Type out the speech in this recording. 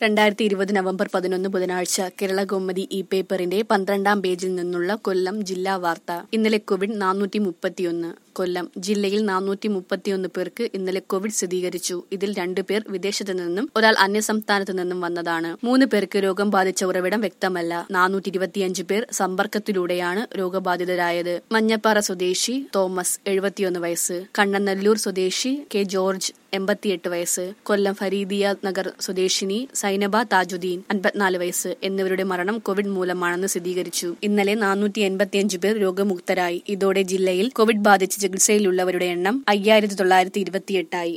രണ്ടായിരത്തി ഇരുപത് നവംബർ പതിനൊന്ന് ബുധനാഴ്ച കേരള കൗമുദി ഇ പേപ്പറിന്റെ പന്ത്രണ്ടാം പേജിൽ നിന്നുള്ള കൊല്ലം ജില്ലാ വാർത്ത ഇന്നലെ കോവിഡ് നാനൂറ്റി മുപ്പത്തിയൊന്ന് കൊല്ലം ജില്ലയിൽ നാനൂറ്റി മുപ്പത്തിയൊന്ന് പേർക്ക് ഇന്നലെ കോവിഡ് സ്ഥിരീകരിച്ചു ഇതിൽ രണ്ടു പേർ വിദേശത്തു നിന്നും ഒരാൾ അന്യസംസ്ഥാനത്തു നിന്നും വന്നതാണ് മൂന്ന് പേർക്ക് രോഗം ബാധിച്ച ഉറവിടം വ്യക്തമല്ല നാനൂറ്റി ഇരുപത്തിയഞ്ച് പേർ സമ്പർക്കത്തിലൂടെയാണ് രോഗബാധിതരായത് മഞ്ഞപ്പാറ സ്വദേശി തോമസ് എഴുപത്തിയൊന്ന് വയസ്സ് കണ്ണനല്ലൂർ സ്വദേശി കെ ജോർജ് എൺപത്തിയെട്ട് വയസ്സ് കൊല്ലം ഫരീദിയ നഗർ സ്വദേശിനി സൈനബ താജുദ്ദീൻ അൻപത്തിനാല് വയസ്സ് എന്നിവരുടെ മരണം കോവിഡ് മൂലമാണെന്ന് സ്ഥിരീകരിച്ചു ഇന്നലെ നാനൂറ്റി എൺപത്തിയഞ്ച് പേർ രോഗമുക്തരായി ഇതോടെ ജില്ലയിൽ കോവിഡ് ബാധിച്ച് ചികിത്സയിലുള്ളവരുടെ എണ്ണം അയ്യായിരത്തി തൊള്ളായിരത്തി ഇരുപത്തിയെട്ടായി